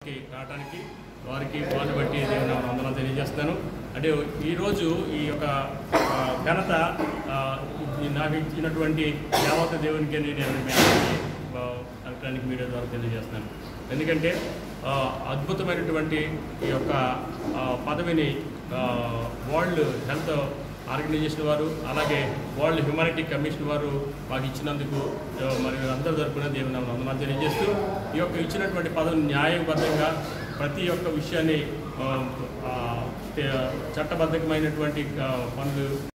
కి రావడానికి వారికి పాలు బట్టి దేవుని వందనాలు తెలియజేస్తాను అంటే ఈరోజు ఈ యొక్క ఆ, ఘనత ఆ, ఇది నాకు ఇచ్చినటువంటి యావత దేవునికి నేను మీ అందరికీ, ఆ, ఎలక్ట్రానిక్ మీడియా ద్వారా తెలియజేస్తాను ఎందుకంటే ఆ, అద్భుతమైనటువంటి ఈ యొక్క ఆ, పదవిని ఆ, వరల్డ్ హెల్త్ ఆర్గనైజేషన్ వారు అలాగే వరల్డ్ హ్యుమానిటీ కమిషన్ వారు మాకు ఇచ్చినందుకు ఆ, మరి అందరి తరపున దేవుని వందనాలు తెలియజేస్తూ ఈ యొక్క ఇచ్చినటువంటి పదవిని న్యాయబద్ధంగా ప్రతి ఒక్క విషయాన్ని ఆ, ఆ, చట్టబద్ధమైనటువంటి ఆ, పనులు